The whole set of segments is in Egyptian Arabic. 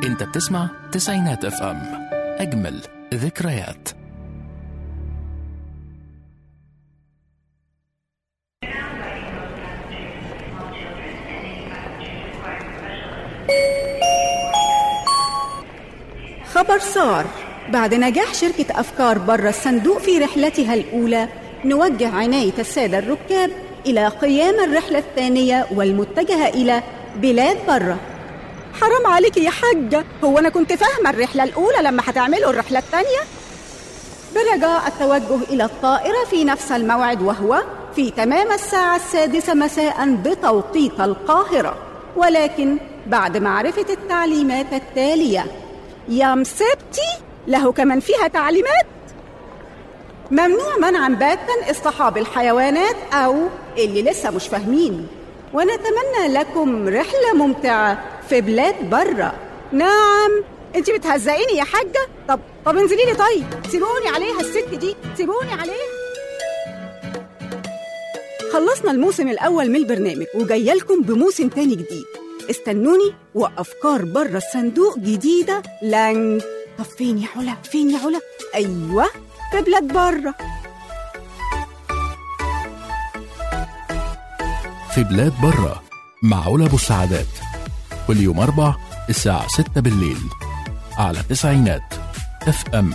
انت بتسمع تسعينات اف ام اجمل ذكريات خبر صار بعد نجاح شركة أفكار بره الصندوق في رحلتها الأولى نوجه عناية السادة الركاب إلى قيام الرحلة الثانية والمتجهة إلى بلاد بره حرام عليك يا حاجة هو أنا كنت فاهمة الرحلة الأولى لما هتعملوا الرحلة الثانية برجاء التوجه إلى الطائرة في نفس الموعد وهو في تمام الساعة السادسة مساء بتوقيت القاهرة ولكن بعد معرفة التعليمات التالية يا مسبتي له كمان فيها تعليمات ممنوع منعا باتا اصطحاب الحيوانات أو اللي لسه مش فاهمين ونتمنى لكم رحلة ممتعة في بلاد برة نعم انت بتهزقيني يا حاجة طب طب انزلي لي طيب سيبوني عليها الست دي سيبوني عليها خلصنا الموسم الأول من البرنامج وجاية لكم بموسم تاني جديد استنوني وأفكار بره الصندوق جديدة لن طب فين يا علا فين يا علا أيوة في بلاد بره في بلاد برة مع علا ابو السعادات كل يوم اربع الساعة 6 بالليل على تسعينات اف ام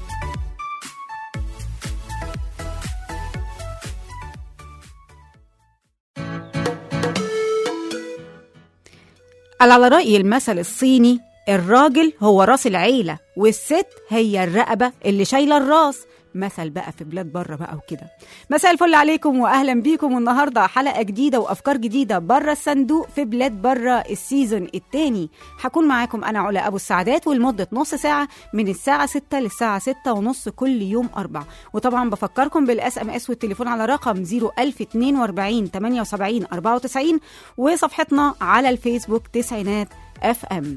على رأي المثل الصيني الراجل هو راس العيلة والست هي الرقبة اللي شايلة الراس مثل بقى في بلاد بره بقى وكده مساء الفل عليكم واهلا بيكم والنهارده حلقه جديده وافكار جديده بره الصندوق في بلاد بره السيزون الثاني هكون معاكم انا علا ابو السعدات ولمده نص ساعه من الساعه 6 للساعه 6 ونص كل يوم اربع وطبعا بفكركم بالاس ام اس والتليفون على رقم 01042 78 94 وصفحتنا على الفيسبوك تسعينات اف ام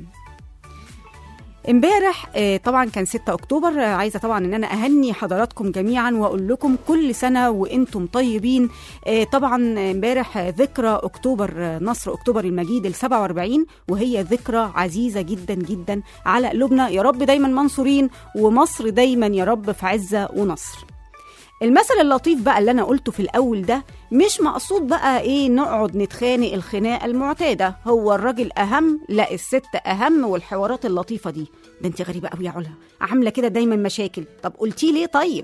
امبارح آه، طبعا كان 6 اكتوبر آه، عايزه طبعا ان انا اهني حضراتكم جميعا واقول لكم كل سنه وانتم طيبين آه، طبعا امبارح آه، ذكرى اكتوبر آه، نصر اكتوبر المجيد ال 47 وهي ذكرى عزيزه جدا جدا على قلوبنا يا رب دايما منصورين ومصر دايما يا رب في عزه ونصر المثل اللطيف بقى اللي انا قلته في الاول ده مش مقصود بقى ايه نقعد نتخانق الخناقه المعتاده هو الراجل اهم لا الست اهم والحوارات اللطيفه دي ده انت غريبه قوي يا علا عامله كده دايما مشاكل طب قلتي ليه طيب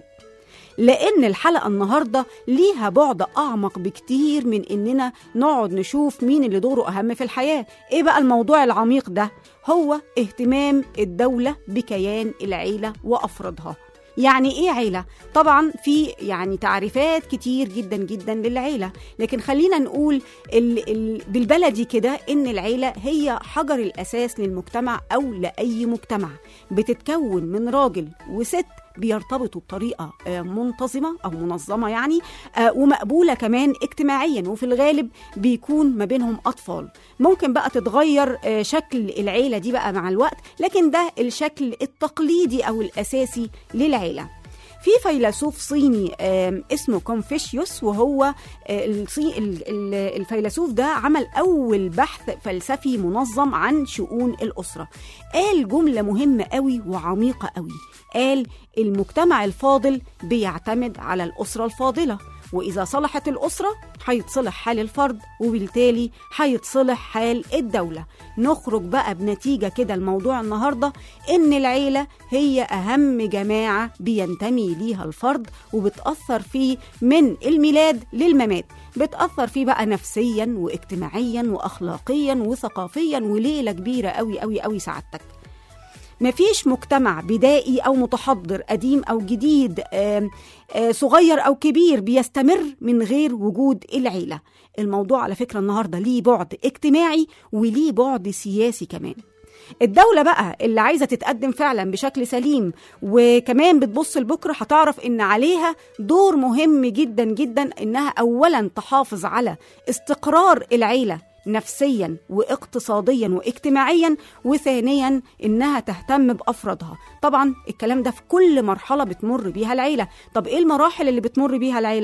لان الحلقه النهارده ليها بعد اعمق بكتير من اننا نقعد نشوف مين اللي دوره اهم في الحياه ايه بقى الموضوع العميق ده هو اهتمام الدوله بكيان العيله وافرادها يعني ايه عيله طبعا في يعني تعريفات كتير جدا جدا للعيله لكن خلينا نقول ال ال بالبلدي كده ان العيله هي حجر الاساس للمجتمع او لاي مجتمع بتتكون من راجل وست بيرتبطوا بطريقه آه، منتظمه او منظمه يعني آه، ومقبوله كمان اجتماعيا وفي الغالب بيكون ما بينهم اطفال ممكن بقى تتغير آه، شكل العيله دي بقى مع الوقت لكن ده الشكل التقليدي او الاساسي للعيله في فيلسوف صيني آم، اسمه كونفوشيوس وهو آه، الصي- ال- ال- الفيلسوف ده عمل أول بحث فلسفي منظم عن شؤون الأسرة قال جملة مهمة قوي وعميقة قوي قال المجتمع الفاضل بيعتمد على الأسرة الفاضلة وإذا صلحت الأسرة هيتصلح حال الفرد وبالتالي هيتصلح حال الدولة نخرج بقى بنتيجة كده الموضوع النهاردة إن العيلة هي أهم جماعة بينتمي ليها الفرد وبتأثر فيه من الميلاد للممات بتأثر فيه بقى نفسيا واجتماعيا وأخلاقيا وثقافيا وليلة كبيرة قوي قوي قوي سعادتك مفيش مجتمع بدائي أو متحضر قديم أو جديد آم، آه، صغير أو كبير بيستمر من غير وجود العيلة الموضوع على فكرة النهاردة ليه بعد اجتماعي وليه بعد سياسي كمان الدولة بقى اللي عايزة تتقدم فعلا بشكل سليم وكمان بتبص لبكرة هتعرف إن عليها دور مهم جدا جدا إنها أولا تحافظ على استقرار العيلة نفسيا واقتصاديا واجتماعيا وثانيا انها تهتم بافرادها طبعا الكلام ده في كل مرحله بتمر بيها العيله طب ايه المراحل اللي بتمر بيها العيله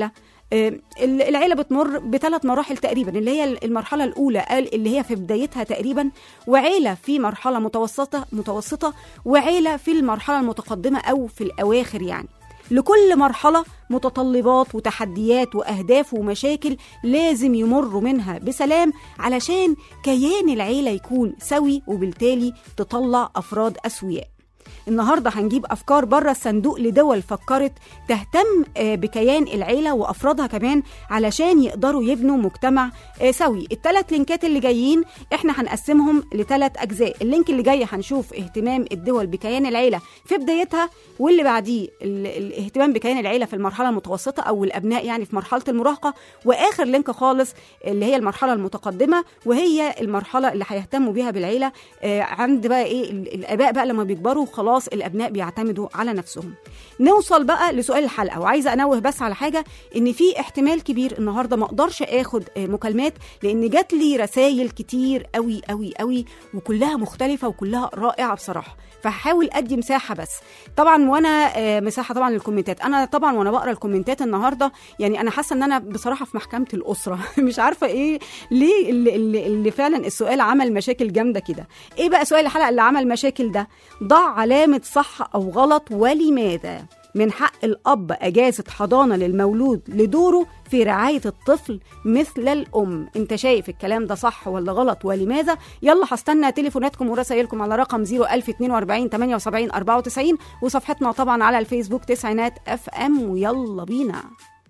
آه، ال- العيله بتمر بثلاث مراحل تقريبا اللي هي المرحله الاولى قال اللي هي في بدايتها تقريبا وعيله في مرحله متوسطه متوسطه وعيله في المرحله المتقدمه او في الاواخر يعني لكل مرحلة متطلبات وتحديات وأهداف ومشاكل لازم يمروا منها بسلام علشان كيان العيلة يكون سوي وبالتالي تطلع أفراد أسوياء النهارده هنجيب افكار بره الصندوق لدول فكرت تهتم آه، بكيان العيله وافرادها كمان علشان يقدروا يبنوا مجتمع آه، سوي الثلاث لينكات اللي جايين احنا هنقسمهم لثلاث اجزاء اللينك اللي جاي هنشوف اهتمام الدول بكيان العيله في بدايتها واللي بعديه ال- الاهتمام بكيان العيله في المرحله المتوسطه او الابناء يعني في مرحله المراهقه واخر لينك خالص اللي هي المرحله المتقدمه وهي المرحله اللي هيهتموا بيها بالعيله آه، عند بقى ايه ال- الاباء بقى لما بيكبروا خلاص الابناء بيعتمدوا على نفسهم نوصل بقى لسؤال الحلقه وعايزه انوه بس على حاجه ان في احتمال كبير النهارده ما اقدرش اخد آه، مكالمات لان جات لي رسائل كتير قوي قوي قوي وكلها مختلفه وكلها رائعه بصراحه فهحاول ادي مساحه بس طبعا وانا آه، مساحه طبعا للكومنتات انا طبعا وانا بقرا الكومنتات النهارده يعني انا حاسه ان انا بصراحه في محكمه الاسره مش عارفه ايه ليه اللي, اللي, اللي فعلا السؤال عمل مشاكل جامده كده ايه بقى سؤال الحلقه اللي عمل مشاكل ده ضع علامه صح او غلط ولماذا من حق الأب أجازة حضانة للمولود لدوره في رعاية الطفل مثل الأم أنت شايف الكلام ده صح ولا غلط ولماذا يلا هستنى تليفوناتكم ورسائلكم على رقم 01042 78 94 وصفحتنا طبعا على الفيسبوك تسعينات اف ام ويلا بينا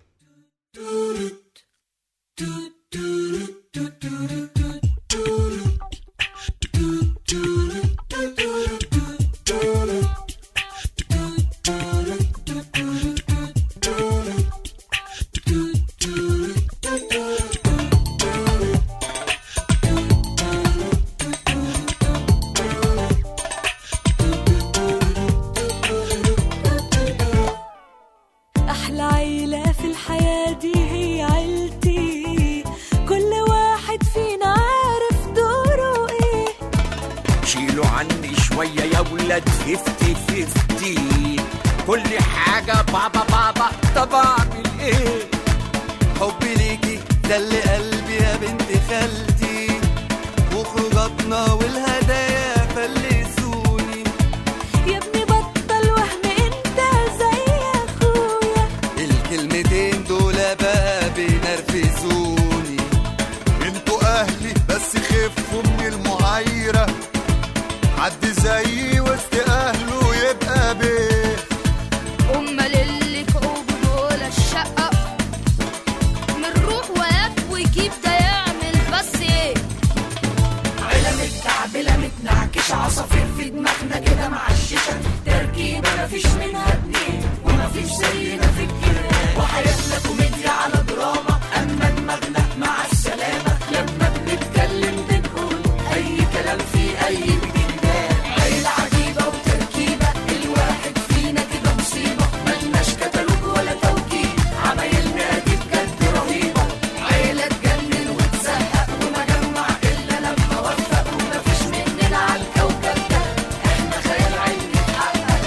أحلى عيلة في الحياة دي هي عيلتي كل واحد فينا عارف دوره إيه شيلوا عني شوية يا ولاد فيفتي فيفتي كل حاجة بابا بابا طب أعمل إيه حبي ليكي ده اللي قلبي يا بنت خالتي وخروجاتنا والهدايا فلسوني يا ابني بطل وهم انت زي اخويا الكلمتين دول بقى بينرفزوني انتوا اهلي بس خفوا من المعايرة حد زيي وسط اهله يبقى بيه امال اللي كعوب دول الشقة من روح وياك ويجيب ده يعمل بس ايه عيلة متكعبلة متنعكشة عصافير في دماغنا كده معششة تركيبة مفيش منها اتنين ومفيش زينا في الجنان وحياتنا كوميديا على دراما أما دماغنا مع السلامة لما بنتكلم بنقول أي كلام في أي بتنجان عيلة عجيبة وتركيبة الواحد فينا كده مصيبة ملناش كتالوج ولا توكيل عمايلنا دي بجد رهيبة عيلة تجنن وتزهق ومجمع إلا لما وفق ومفيش مننا على الكوكب ده احنا خيال علمي اتحقق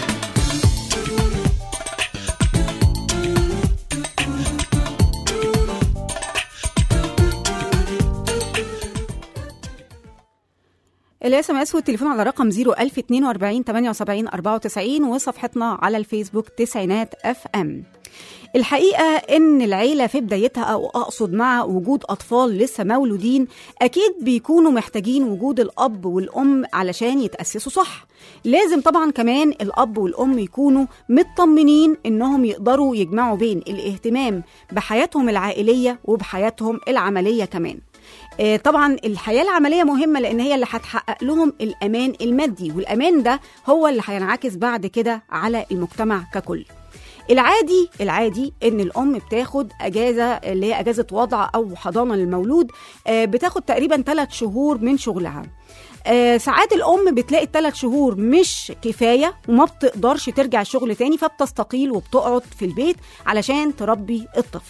الاس ام اس والتليفون على رقم 01042 78 94 وصفحتنا على الفيسبوك تسعينات اف ام الحقيقة إن العيلة في بدايتها أو أقصد مع وجود أطفال لسه مولودين أكيد بيكونوا محتاجين وجود الأب والأم علشان يتأسسوا صح لازم طبعا كمان الأب والأم يكونوا مطمنين إنهم يقدروا يجمعوا بين الاهتمام بحياتهم العائلية وبحياتهم العملية كمان آه، طبعا الحياه العمليه مهمه لان هي اللي هتحقق لهم الامان المادي والامان ده هو اللي هينعكس بعد كده على المجتمع ككل العادي العادي ان الام بتاخد اجازه اللي هي اجازه وضع او حضانه للمولود آه، بتاخد تقريبا ثلاث شهور من شغلها آه، ساعات الام بتلاقي الثلاث شهور مش كفايه وما بتقدرش ترجع الشغل تاني فبتستقيل وبتقعد في البيت علشان تربي الطفل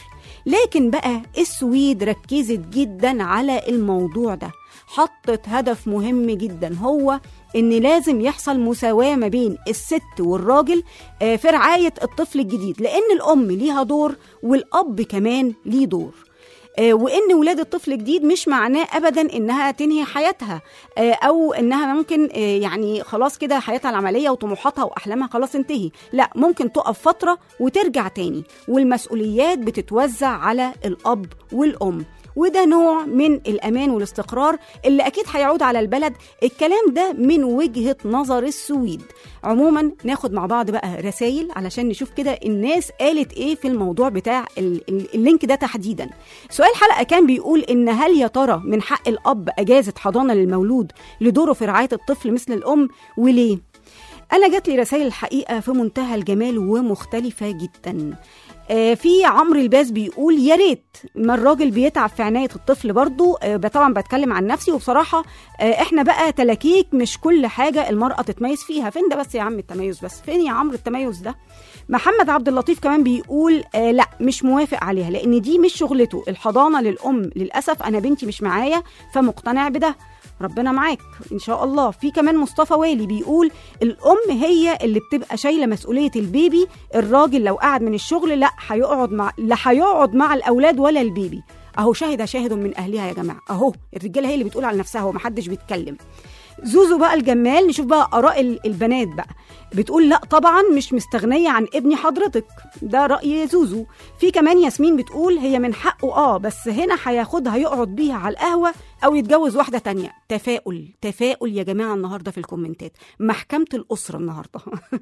لكن بقى السويد ركزت جدا على الموضوع ده حطت هدف مهم جدا هو ان لازم يحصل مساواه ما بين الست والراجل آه، في رعايه الطفل الجديد لان الام ليها دور والاب كمان ليه دور آه، وان ولاده طفل جديد مش معناه ابدا انها تنهي حياتها آه، او انها ممكن آه، يعني خلاص كده حياتها العمليه وطموحاتها واحلامها خلاص انتهي لا ممكن تقف فتره وترجع تاني والمسؤوليات بتتوزع على الاب والام وده نوع من الامان والاستقرار اللي اكيد هيعود على البلد الكلام ده من وجهه نظر السويد عموما ناخد مع بعض بقى رسائل علشان نشوف كده الناس قالت ايه في الموضوع بتاع ال- ال- اللينك ده تحديدا سؤال الحلقه كان بيقول ان هل يا ترى من حق الاب اجازه حضانه للمولود لدوره في رعايه الطفل مثل الام وليه انا جات لي رسائل الحقيقه في منتهى الجمال ومختلفه جدا آه، في عمرو الباز بيقول يا ريت ما الراجل بيتعب في عنايه الطفل برضه آه، طبعا بتكلم عن نفسي وبصراحه آه، احنا بقى تلاكيك مش كل حاجه المراه تتميز فيها فين ده بس يا عم التميز بس فين يا عمرو التميز ده محمد عبد اللطيف كمان بيقول آه لا مش موافق عليها لان دي مش شغلته الحضانه للام للاسف انا بنتي مش معايا فمقتنع بده ربنا معاك ان شاء الله في كمان مصطفى والي بيقول الام هي اللي بتبقى شايله مسؤوليه البيبي الراجل لو قعد من الشغل لا هيقعد مع لا هيقعد مع الاولاد ولا البيبي اهو شاهد شاهد من اهلها يا جماعه اهو الرجاله هي اللي بتقول على نفسها ومحدش بيتكلم زوزو بقى الجمال نشوف بقى اراء ال- البنات بقى بتقول لا طبعا مش مستغنيه عن ابني حضرتك ده راي زوزو في كمان ياسمين بتقول هي من حقه اه بس هنا هياخدها يقعد بيها على القهوه او يتجوز واحده تانية تفاؤل تفاؤل يا جماعه النهارده في الكومنتات محكمه الاسره النهارده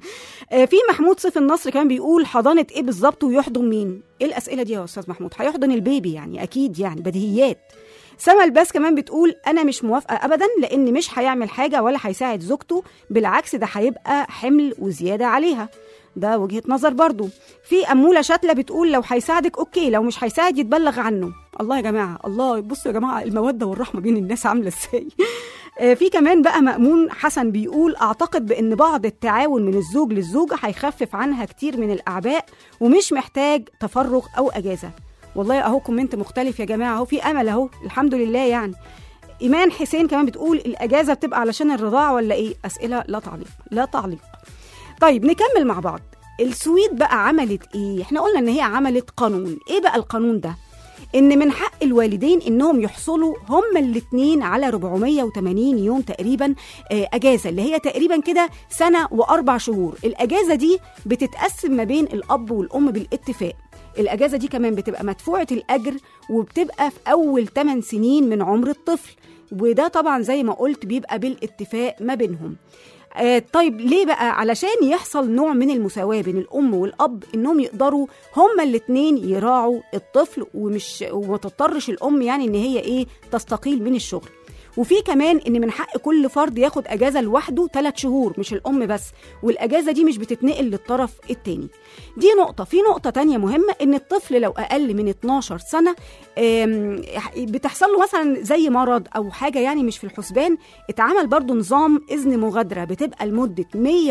آه، في محمود سيف النصر كمان بيقول حضانه ايه بالظبط ويحضن مين ايه الاسئله دي يا استاذ محمود هيحضن البيبي يعني اكيد يعني بديهيات سما الباس كمان بتقول انا مش موافقه ابدا لان مش هيعمل حاجه ولا هيساعد زوجته بالعكس ده هيبقى حمل وزياده عليها ده وجهه نظر برضو في اموله شتله بتقول لو هيساعدك اوكي لو مش هيساعد يتبلغ عنه الله يا جماعه الله بصوا يا جماعه الموده والرحمه بين الناس عامله ازاي آه، في كمان بقى مأمون حسن بيقول أعتقد بأن بعض التعاون من الزوج للزوجة هيخفف عنها كتير من الأعباء ومش محتاج تفرغ أو أجازة والله أهو كومنت مختلف يا جماعة أهو في أمل أهو الحمد لله يعني إيمان حسين كمان بتقول الأجازة بتبقى علشان الرضاعة ولا إيه أسئلة لا تعليق لا تعليق طيب نكمل مع بعض السويد بقى عملت ايه احنا قلنا ان هي عملت قانون ايه بقى القانون ده ان من حق الوالدين انهم يحصلوا هما الاثنين على 480 يوم تقريبا آه، اجازه اللي هي تقريبا كده سنه واربع شهور الاجازه دي بتتقسم ما بين الاب والام بالاتفاق الاجازه دي كمان بتبقى مدفوعه الاجر وبتبقى في اول 8 سنين من عمر الطفل وده طبعا زي ما قلت بيبقى بالاتفاق ما بينهم آه طيب ليه بقى علشان يحصل نوع من المساواة بين الأم والأب إنهم يقدروا هما الاتنين يراعوا الطفل ومش وما تضطرش الأم يعني إن هي إيه تستقيل من الشغل وفي كمان ان من حق كل فرد ياخد اجازه لوحده ثلاث شهور مش الام بس والاجازه دي مش بتتنقل للطرف التاني دي نقطه في نقطه تانية مهمه ان الطفل لو اقل من 12 سنه آم، بتحصل له مثلا زي مرض او حاجه يعني مش في الحسبان اتعمل برضو نظام اذن مغادره بتبقى لمده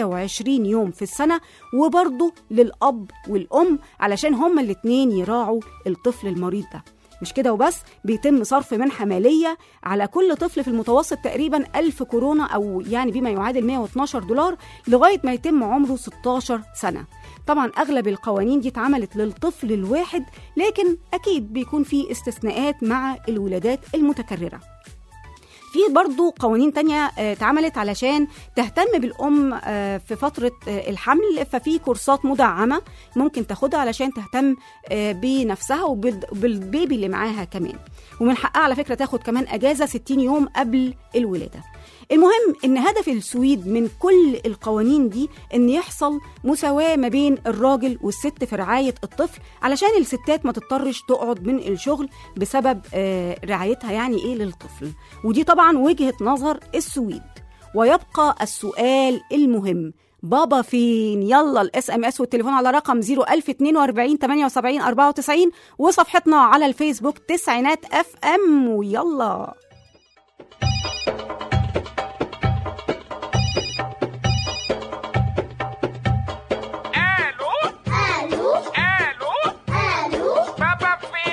120 يوم في السنه وبرضو للاب والام علشان هما الاتنين يراعوا الطفل المريض ده مش كده وبس بيتم صرف منحة مالية على كل طفل في المتوسط تقريبا ألف كورونا أو يعني بما يعادل 112 دولار لغاية ما يتم عمره 16 سنة طبعا أغلب القوانين دي اتعملت للطفل الواحد لكن أكيد بيكون في استثناءات مع الولادات المتكررة في برضو قوانين تانية آه، اتعملت علشان تهتم بالأم آه، في فترة آه، الحمل ففي كورسات مدعمة ممكن تاخدها علشان تهتم آه، بنفسها وبالبيبي اللي معاها كمان ومن حقها على فكرة تاخد كمان أجازة 60 يوم قبل الولادة المهم ان هدف السويد من كل القوانين دي ان يحصل مساواه ما بين الراجل والست في رعايه الطفل علشان الستات ما تضطرش تقعد من الشغل بسبب آه، رعايتها يعني ايه للطفل ودي طبعا وجهه نظر السويد ويبقى السؤال المهم بابا فين يلا الاس ام اس والتليفون على رقم 01042 78 94 وصفحتنا على الفيسبوك تسعينات اف ام ويلا الو الو الو الو بابا فين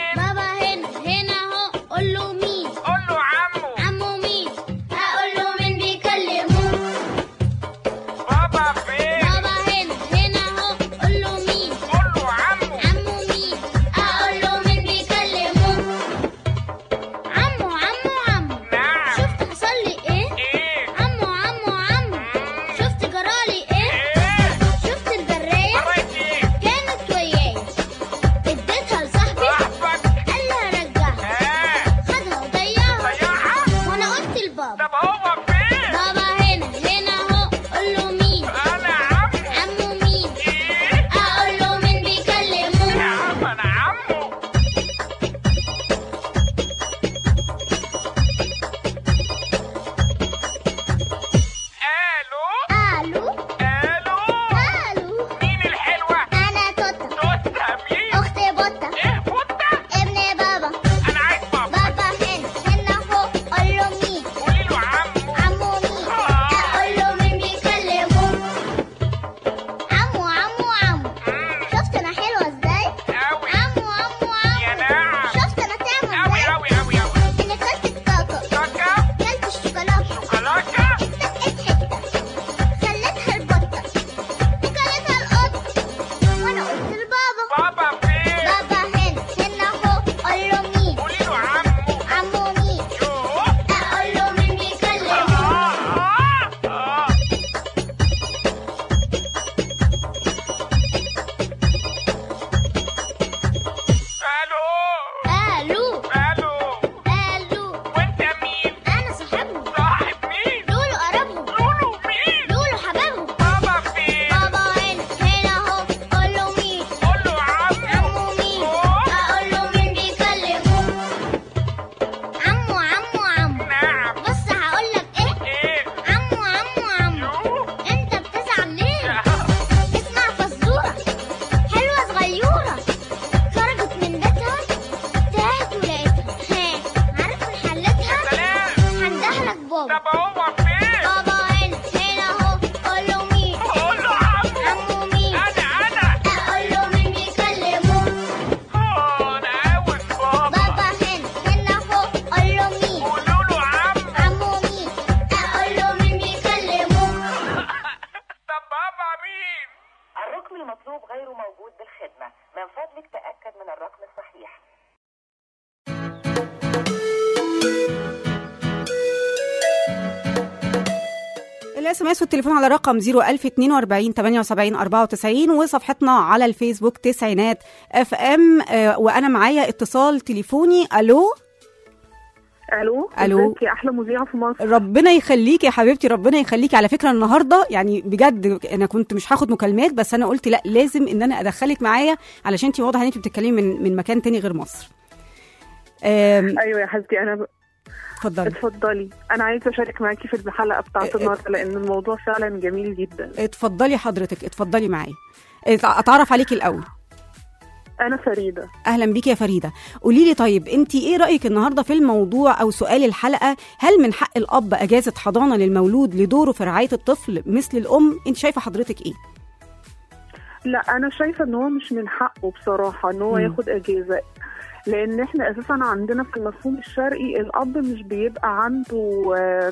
الاس ام اس والتليفون على رقم 01042 78 94 وصفحتنا على الفيسبوك تسعينات اف ام آه، وانا معايا اتصال تليفوني الو الو ألو. ازيك يا احلى مذيعه في مصر ربنا يخليكي يا حبيبتي ربنا يخليكي على فكره النهارده يعني بجد انا كنت مش هاخد مكالمات بس انا قلت لا لازم ان انا ادخلك معايا علشان انت واضحه ان انت بتتكلمي من من مكان تاني غير مصر آم، ايوه يا حبيبتي انا ب... اتفضلي اتفضلي انا عايزه اشارك معاكي في الحلقه بتاعت اه، النهارده لان الموضوع فعلا جميل جدا اتفضلي حضرتك اتفضلي معايا ات- اتعرف عليكي الاول انا فريده اهلا بيكي يا فريده قولي لي طيب انت ايه رايك النهارده في الموضوع او سؤال الحلقه هل من حق الاب اجازه حضانه للمولود لدوره في رعايه الطفل مثل الام انت شايفه حضرتك ايه لا انا شايفه ان هو مش من حقه بصراحه ان هو مم. ياخد اجازه لان احنا اساسا عندنا في المفهوم الشرقي الاب مش بيبقى عنده آه،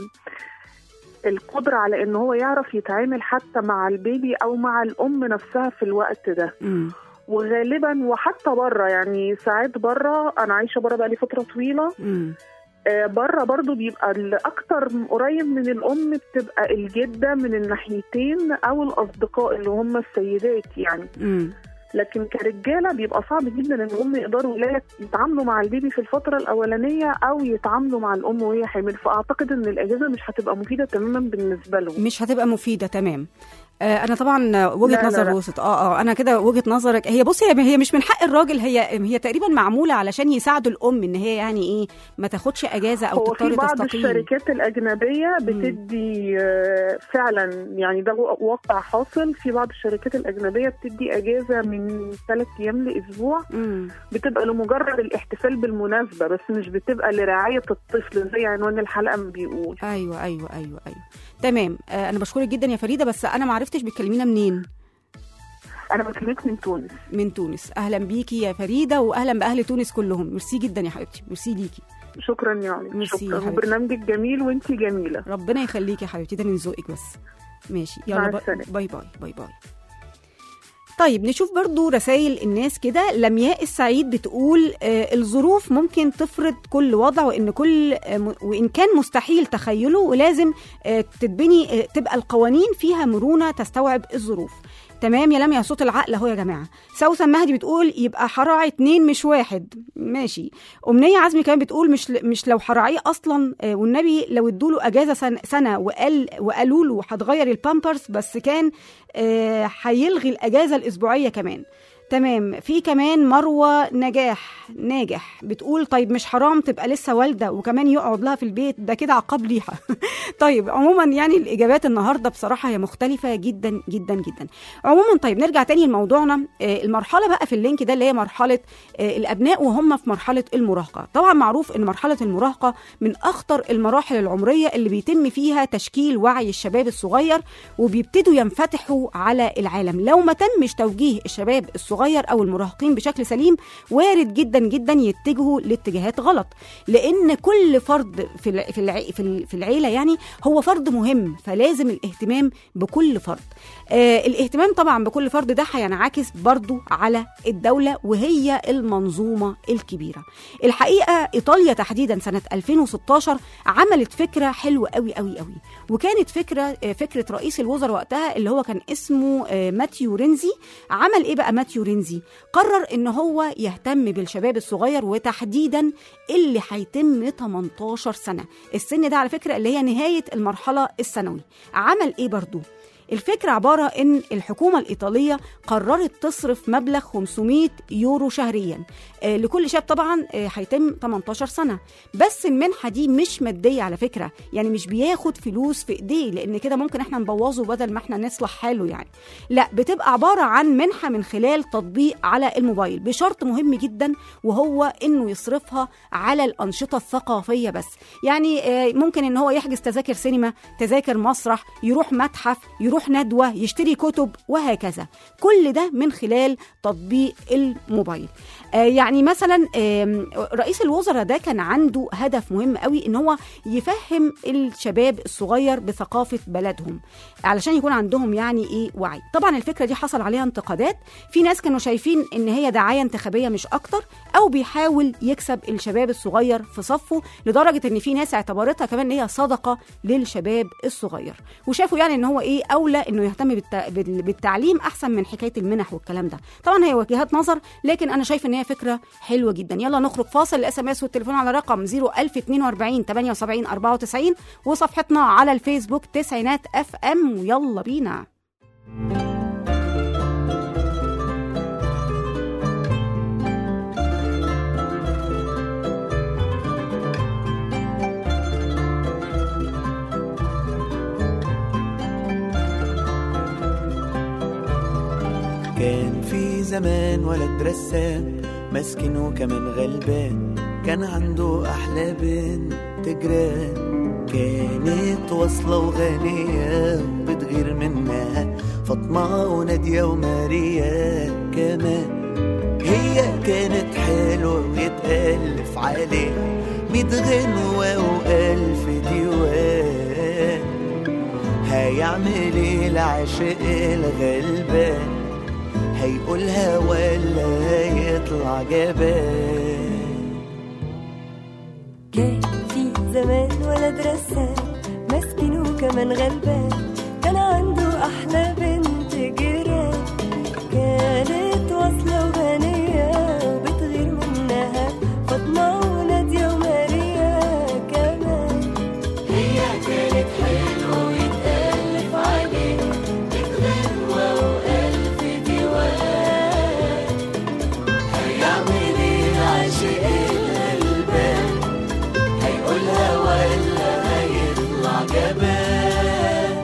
القدره على ان هو يعرف يتعامل حتى مع البيبي او مع الام نفسها في الوقت ده امم وغالبا وحتى بره يعني ساعات بره انا عايشه بره بقالي فتره طويله امم آه، بره برضو بيبقى الاكتر قريب من الام بتبقى الجده من الناحيتين او الاصدقاء اللي هم السيدات يعني امم لكن كرجاله بيبقى صعب جدا ان هم يقدروا لا يتعاملوا مع البيبي في الفتره الاولانيه او يتعاملوا مع الام وهي حامل فاعتقد ان الاجازه مش هتبقى مفيده تماما بالنسبه لهم مش هتبقى مفيده تمام آه انا طبعا وجهه لا، لا، نظر لا. وسط اه اه انا كده وجهه نظرك هي بصي هي هي مش من حق الراجل هي هي تقريبا معموله علشان يساعدوا الام ان هي يعني ايه ما تاخدش اجازه او هو في تضطر بعض تستقيل الشركات الأجنبية بتدي آه، فعلا يعني ده واقع حاصل في بعض الشركات الأجنبية بتدي أجازة من ثلاث أيام لأسبوع امم بتبقى لمجرد الاحتفال بالمناسبة بس مش بتبقى لرعاية الطفل زي عنوان الحلقة ما بيقول ايوه ايوه ايوه ايوه تمام آه انا بشكرك جدا يا فريده بس انا ما عرفتش بتكلمينا منين أنا بكلمك من تونس من تونس اهلا بيكي يا فريده واهلا باهل تونس كلهم ميرسي جدا يا حبيبتي ميرسي ليكي شكرا يعني ميرسي يا شكرا حبيبتي. وبرنامجك جميل وانت جميلة ربنا يخليكي يا حبيبتي ده من ذوقك بس ماشي مع يلا باي السلامة. باي باي باي, باي. طيب نشوف برضو رسائل الناس كده لمياء السعيد بتقول آه الظروف ممكن تفرض كل وضع وان كل آه م- وان كان مستحيل تخيله ولازم آه تتبني آه تبقى القوانين فيها مرونه تستوعب الظروف تمام يا لميا صوت العقل اهو يا جماعه سوسن مهدي بتقول يبقى حراعي اتنين مش واحد ماشي امنيه عزمي كمان بتقول مش مش لو حراعيه اصلا آه، والنبي لو ادوا له اجازه سنه, سنة وقال وقالوا له هتغير البامبرز بس كان آه، هيلغي الاجازه الاسبوعيه كمان تمام في كمان مروه نجاح ناجح بتقول طيب مش حرام تبقى لسه والده وكمان يقعد لها في البيت ده كده عقاب ليها طيب عموما يعني الاجابات النهارده بصراحه هي مختلفه جدا جدا جدا عموما طيب نرجع تاني لموضوعنا آه، المرحله بقى في اللينك ده اللي هي مرحله آه، الابناء وهم في مرحله المراهقه طبعا معروف ان مرحله المراهقه من اخطر المراحل العمريه اللي بيتم فيها تشكيل وعي الشباب الصغير وبيبتدوا ينفتحوا على العالم لو ما تمش توجيه الشباب الصغير او المراهقين بشكل سليم وارد جدا جدا يتجهوا لاتجاهات غلط لان كل فرد في الع- في الع- في ال- في العيله يعني هو فرد مهم فلازم الاهتمام بكل فرد آه الاهتمام طبعا بكل فرد ده هينعكس برضو على الدوله وهي المنظومه الكبيره الحقيقه ايطاليا تحديدا سنه 2016 عملت فكره حلوه قوي قوي قوي وكانت فكره آه، فكره رئيس الوزراء وقتها اللي هو كان اسمه آه، ماتيو رينزي عمل ايه بقى ماتيو رينزي قرر ان هو يهتم بالشباب الصغير وتحديدا اللي هيتم 18 سنه السن ده على فكره اللي هي نهايه المرحله الثانوي عمل ايه برضو الفكرة عبارة إن الحكومة الإيطالية قررت تصرف مبلغ 500 يورو شهريا آه لكل شاب طبعا آه هيتم 18 سنة بس المنحة دي مش مادية على فكرة يعني مش بياخد فلوس في إيديه لأن كده ممكن إحنا نبوظه بدل ما إحنا نصلح حاله يعني لا بتبقى عبارة عن منحة من خلال تطبيق على الموبايل بشرط مهم جدا وهو إنه يصرفها على الأنشطة الثقافية بس يعني آه ممكن إن هو يحجز تذاكر سينما تذاكر مسرح يروح متحف يروح يروح ندوة يشتري كتب وهكذا كل ده من خلال تطبيق الموبايل آه يعني مثلا آم، رئيس الوزراء ده كان عنده هدف مهم قوي ان هو يفهم الشباب الصغير بثقافة بلدهم علشان يكون عندهم يعني ايه وعي طبعا الفكرة دي حصل عليها انتقادات في ناس كانوا شايفين ان هي دعاية انتخابية مش اكتر او بيحاول يكسب الشباب الصغير في صفه لدرجة ان في ناس اعتبرتها كمان ان هي صدقة للشباب الصغير وشافوا يعني ان هو ايه اولى انه يهتم بالت- بال- بالتعليم احسن من حكاية المنح والكلام ده طبعا هي وجهات نظر لكن انا شايفه ان هي فكرة حلوة جدا يلا نخرج فاصل الاس ام اس والتليفون على رقم 01042 78 94 وصفحتنا على الفيسبوك تسعينات اف ام ويلا بينا كان في زمان ولد رسام مسكين وكمان غلبان كان عنده أحلى بنت جيران كانت واصلة وغنية وبتغير منها فاطمة ونادية وماريا كمان هي كانت حلوة ويتألف عليها ميت غنوة وألف ديوان هيعمل ايه العاشق الغلبان هيقولها ولا هيطلع جبان كان في زمان ولد رسام مسكين وكمان غلبان كان عنده أحلى بنت جيران كانت واصلة وغنية وبتغير منها فاطمة ونادية وماريا كمان هي كانت حلوة ويتألف عليها بتغنوة وألف ديوان هيعمل ايه العاشق الغلبان هيقولها ولا هيطلع جبان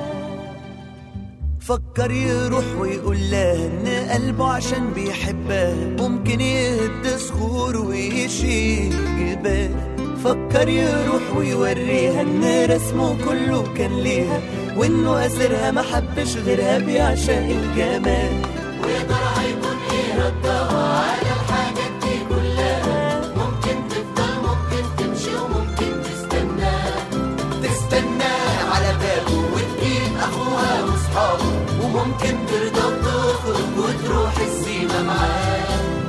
فكر يروح ويقول لها ان قلبه عشان بيحبها ممكن يهد صخور ويشيل جبال فكر يروح ويوريها ان رسمه كله كان ليها وانه اسرها ما حبش غيرها بيعشق الجمال ويا ترى هيكون ايه ردها على الحاجات دي كلها ممكن تفضل ممكن تمشي وممكن تستنى تستنى على بابه وتجيب اخوها واصحابه وممكن ترضى وتخرج وتروح السيما معاه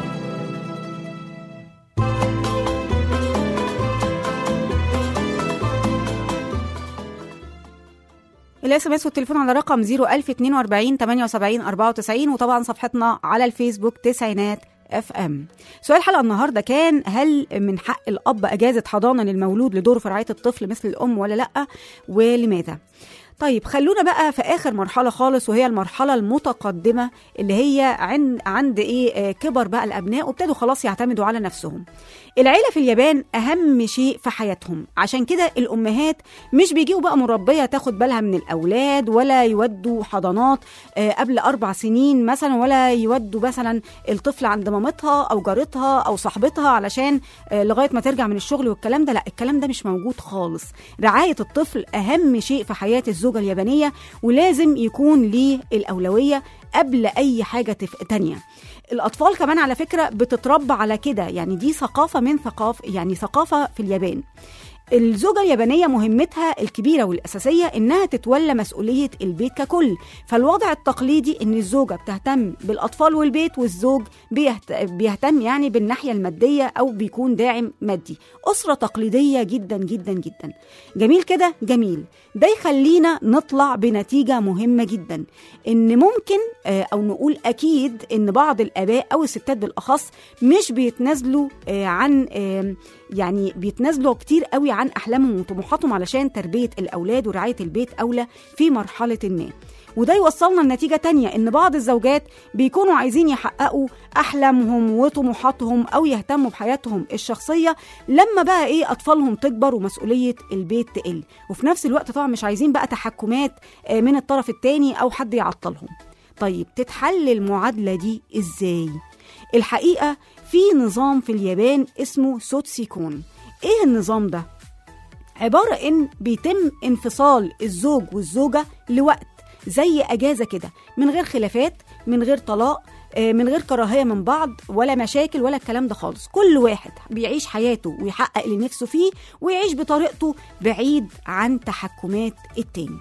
الاس ام اس والتليفون على رقم 01042 78 94 وطبعا صفحتنا على الفيسبوك تسعينات اف ام سؤال الحلقه النهارده كان هل من حق الاب اجازه حضانه للمولود لدور في رعايه الطفل مثل الام ولا لا ولماذا طيب خلونا بقى في اخر مرحله خالص وهي المرحله المتقدمه اللي هي عند عند ايه آه، كبر بقى الابناء وابتدوا خلاص يعتمدوا على نفسهم العيله في اليابان اهم شيء في حياتهم عشان كده الامهات مش بيجيبوا بقى مربيه تاخد بالها من الاولاد ولا يودوا حضانات آه، قبل اربع سنين مثلا ولا يودوا مثلا الطفل عند مامتها او جارتها او صاحبتها علشان آه، لغايه ما ترجع من الشغل والكلام ده لا الكلام ده مش موجود خالص رعايه الطفل اهم شيء في حياه الزوجه اليابانيه ولازم يكون ليه الاولويه قبل اي حاجه تف... تانية الاطفال كمان على فكره بتتربى على كده يعني دي ثقافه من ثقافه يعني ثقافه في اليابان الزوجة اليابانية مهمتها الكبيرة والأساسية إنها تتولى مسؤولية البيت ككل فالوضع التقليدي إن الزوجة بتهتم بالأطفال والبيت والزوج بيهت... بيهتم يعني بالناحية المادية أو بيكون داعم مادي أسرة تقليدية جدا جدا جدا جميل كده جميل ده يخلينا نطلع بنتيجة مهمة جدا إن ممكن آه، أو نقول أكيد إن بعض الآباء أو الستات بالأخص مش بيتنازلوا آه، عن آه، يعني بيتنازلوا كتير قوي عن احلامهم وطموحاتهم علشان تربيه الاولاد ورعايه البيت اولى في مرحله ما وده يوصلنا لنتيجة تانية إن بعض الزوجات بيكونوا عايزين يحققوا أحلامهم وطموحاتهم أو يهتموا بحياتهم الشخصية لما بقى إيه أطفالهم تكبر ومسؤولية البيت تقل وفي نفس الوقت طبعا مش عايزين بقى تحكمات آه، من الطرف التاني أو حد يعطلهم طيب تتحل المعادلة دي إزاي؟ الحقيقة في نظام في اليابان اسمه سوتسيكون ايه النظام ده عبارة ان بيتم انفصال الزوج والزوجة لوقت زي اجازه كده من غير خلافات من غير طلاق آه، من غير كراهيه من بعض ولا مشاكل ولا الكلام ده خالص كل واحد بيعيش حياته ويحقق اللي نفسه فيه ويعيش بطريقته بعيد عن تحكمات التاني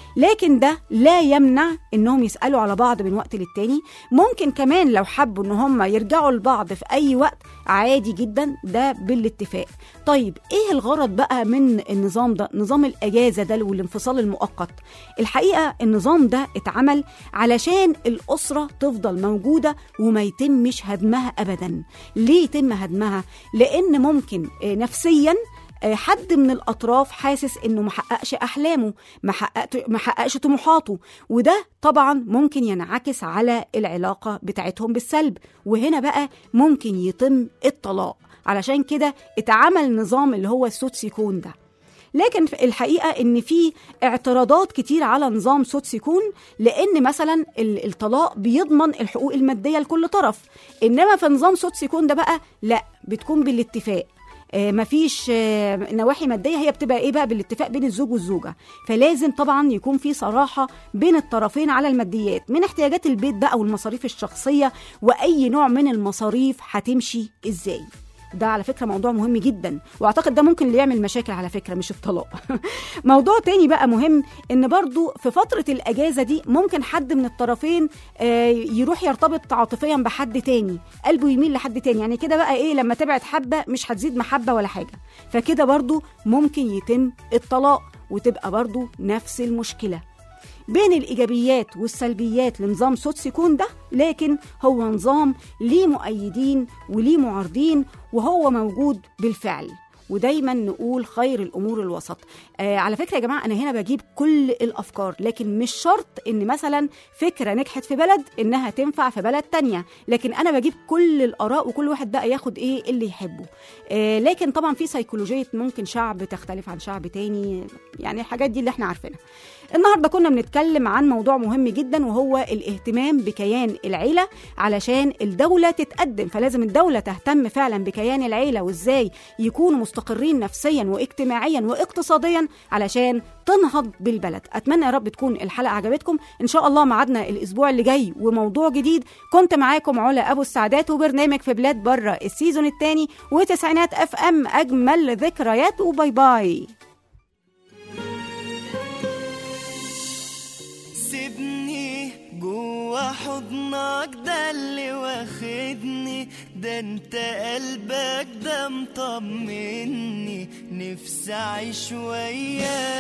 لكن ده لا يمنع انهم يسالوا على بعض من وقت للتاني ممكن كمان لو حبوا ان هم يرجعوا لبعض في اي وقت عادي جدا ده بالاتفاق طيب ايه الغرض بقى من النظام ده نظام الاجازه ده والانفصال المؤقت الحقيقه النظام ده اتعمل علشان الاسره تفضل موجوده وما يتمش هدمها ابدا ليه يتم هدمها لان ممكن آه، نفسيا آه، حد من الاطراف حاسس انه ما حققش احلامه ما حققت ما حققش طموحاته وده طبعا ممكن ينعكس على العلاقه بتاعتهم بالسلب وهنا بقى ممكن يتم الطلاق علشان كده اتعمل نظام اللي هو السوتسيكون ده لكن في الحقيقه ان في اعتراضات كتير على نظام سوتسيكون لان مثلا ال- الطلاق بيضمن الحقوق الماديه لكل طرف انما في نظام سوتسيكون ده بقى لا بتكون بالاتفاق آه، مفيش آه، نواحي ماديه هي بتبقى ايه بقى بالاتفاق بين الزوج والزوجه فلازم طبعا يكون في صراحه بين الطرفين على الماديات من احتياجات البيت بقى والمصاريف الشخصيه واي نوع من المصاريف هتمشي ازاي ده على فكره موضوع مهم جدا واعتقد ده ممكن اللي يعمل مشاكل على فكره مش الطلاق موضوع تاني بقى مهم ان برضو في فتره الاجازه دي ممكن حد من الطرفين آه، يروح يرتبط عاطفيا بحد تاني قلبه يميل لحد تاني يعني كده بقى ايه لما تبعد حبه مش هتزيد محبه ولا حاجه فكده برضو ممكن يتم الطلاق وتبقى برضو نفس المشكله بين الإيجابيات والسلبيات لنظام سوتسيكون ده لكن هو نظام ليه مؤيدين وليه معارضين وهو موجود بالفعل ودايما نقول خير الامور الوسط آه على فكره يا جماعه انا هنا بجيب كل الافكار لكن مش شرط ان مثلا فكره نجحت في بلد انها تنفع في بلد تانية لكن انا بجيب كل الاراء وكل واحد بقى ياخد ايه اللي يحبه آه لكن طبعا في سيكولوجيه ممكن شعب تختلف عن شعب تاني يعني الحاجات دي اللي احنا عارفينها النهارده كنا بنتكلم عن موضوع مهم جدا وهو الاهتمام بكيان العيله علشان الدوله تتقدم فلازم الدوله تهتم فعلا بكيان العيله وازاي يكونوا مستقرين نفسيا واجتماعيا واقتصاديا علشان تنهض بالبلد اتمنى يا رب تكون الحلقه عجبتكم ان شاء الله ميعادنا الاسبوع اللي جاي وموضوع جديد كنت معاكم علا ابو السعدات وبرنامج في بلاد بره السيزون الثاني وتسعينات اف ام اجمل ذكريات وباي باي سيبني جوا حضنك ده اللي واخدني ده انت قلبك ده مطمني نفسي اعيش وياك